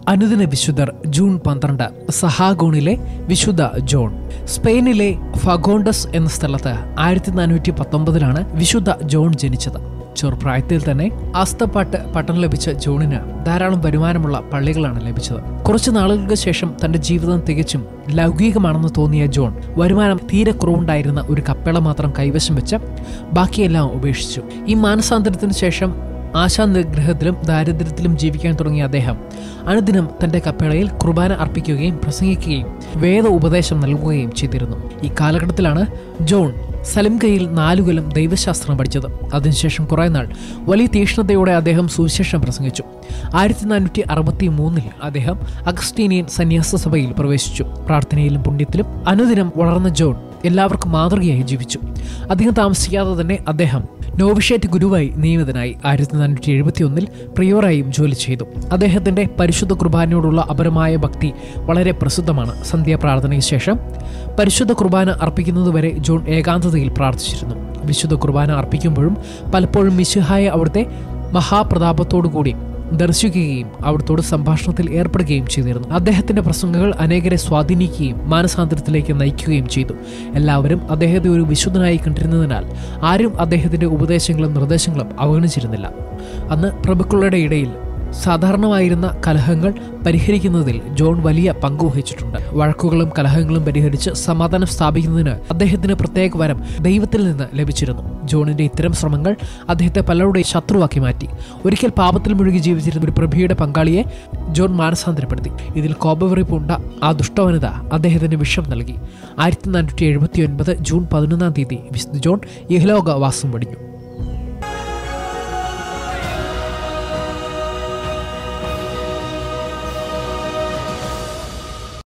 അനുദിന വിശുദ്ധർ ജൂൺ പന്ത്രണ്ട് സഹാഗോണിലെ വിശുദ്ധ ജോൺ സ്പെയിനിലെ ഫഗോണ്ടസ് എന്ന സ്ഥലത്ത് ആയിരത്തി നാനൂറ്റി പത്തൊമ്പതിലാണ് വിശുദ്ധ ജോൺ ജനിച്ചത് ചെറുപ്രായത്തിൽ തന്നെ ആസ്തപ്പാട്ട് പട്ടം ലഭിച്ച ജോണിന് ധാരാളം വരുമാനമുള്ള പള്ളികളാണ് ലഭിച്ചത് കുറച്ചു നാളുകൾക്ക് ശേഷം തന്റെ ജീവിതം തികച്ചും ലൗകികമാണെന്ന് തോന്നിയ ജോൺ വരുമാനം തീരെ കുറവുണ്ടായിരുന്ന ഒരു കപ്പേള മാത്രം കൈവശം വെച്ച് ബാക്കിയെല്ലാം ഉപേക്ഷിച്ചു ഈ മാനസാന്തരത്തിന് ശേഷം ആശാനിഗ്രഹത്തിലും ദാരിദ്ര്യത്തിലും ജീവിക്കാൻ തുടങ്ങിയ അദ്ദേഹം അനുദിനം തന്റെ കപ്പേളയിൽ കുർബാന അർപ്പിക്കുകയും പ്രസംഗിക്കുകയും വേദ ഉപദേശം നൽകുകയും ചെയ്തിരുന്നു ഈ കാലഘട്ടത്തിലാണ് ജോൺ സലിംകയിൽ നാലുകൊല്ലം ദൈവശാസ്ത്രം പഠിച്ചത് അതിനുശേഷം കുറേ നാൾ വലിയ തീക്ഷ്ണതയോടെ അദ്ദേഹം സുവിശേഷം പ്രസംഗിച്ചു ആയിരത്തി നാനൂറ്റി അറുപത്തി മൂന്നിൽ അദ്ദേഹം അഗസ്റ്റീനിയൻ സന്യാസ സഭയിൽ പ്രവേശിച്ചു പ്രാർത്ഥനയിലും പുണ്യത്തിലും അനുദിനം വളർന്ന ജോൺ എല്ലാവർക്കും മാതൃകയായി ജീവിച്ചു അധികം താമസിക്കാതെ തന്നെ അദ്ദേഹം നോവിഷേറ്റ് ഗുരുവായി നിയമിതനായി ആയിരത്തി നാനൂറ്റി എഴുപത്തി ഒന്നിൽ പ്രിയോറായും ജോലി ചെയ്തു അദ്ദേഹത്തിന്റെ പരിശുദ്ധ കുർബാനയോടുള്ള അപരമായ ഭക്തി വളരെ പ്രസിദ്ധമാണ് സന്ധ്യാപ്രാർത്ഥനയ്ക്ക് ശേഷം പരിശുദ്ധ കുർബാന അർപ്പിക്കുന്നതുവരെ ജോൺ ഏകാന്തതയിൽ പ്രാർത്ഥിച്ചിരുന്നു വിശുദ്ധ കുർബാന അർപ്പിക്കുമ്പോഴും പലപ്പോഴും മിശുഹായ അവിടുത്തെ മഹാപ്രതാപത്തോടുകൂടി ദർശിക്കുകയും അവിടത്തോട് സംഭാഷണത്തിൽ ഏർപ്പെടുകയും ചെയ്തിരുന്നു അദ്ദേഹത്തിന്റെ പ്രസംഗങ്ങൾ അനേകരെ സ്വാധീനിക്കുകയും മാനസാന്തരത്തിലേക്ക് നയിക്കുകയും ചെയ്തു എല്ലാവരും അദ്ദേഹത്തെ ഒരു വിശുദ്ധനായി കണ്ടിരുന്നതിനാൽ ആരും അദ്ദേഹത്തിന്റെ ഉപദേശങ്ങളും നിർദ്ദേശങ്ങളും അവഗണിച്ചിരുന്നില്ല അന്ന് പ്രഭുക്കളുടെ ഇടയിൽ സാധാരണമായിരുന്ന കലഹങ്ങൾ പരിഹരിക്കുന്നതിൽ ജോൺ വലിയ പങ്ക് വഹിച്ചിട്ടുണ്ട് വഴക്കുകളും കലഹങ്ങളും പരിഹരിച്ച് സമാധാനം സ്ഥാപിക്കുന്നതിന് അദ്ദേഹത്തിന് പ്രത്യേക വരം ദൈവത്തിൽ നിന്ന് ലഭിച്ചിരുന്നു ജോണിന്റെ ഇത്തരം ശ്രമങ്ങൾ അദ്ദേഹത്തെ പലരുടെ ശത്രുവാക്കി മാറ്റി ഒരിക്കൽ പാപത്തിൽ മുഴുകി ജീവിച്ചിരുന്ന ഒരു പ്രഭയുടെ പങ്കാളിയെ ജോൺ മാനസാന്തരപ്പെടുത്തി ഇതിൽ കോപവെറി പൂണ്ട ആ ദുഷ്ടവനിത അദ്ദേഹത്തിന് വിഷം നൽകി ആയിരത്തി നാനൂറ്റി എഴുപത്തി ഒൻപത് ജൂൺ പതിനൊന്നാം തീയതി വിശുദ്ധ ജോൺ ഇഹലോക വാസം വെടിഞ്ഞു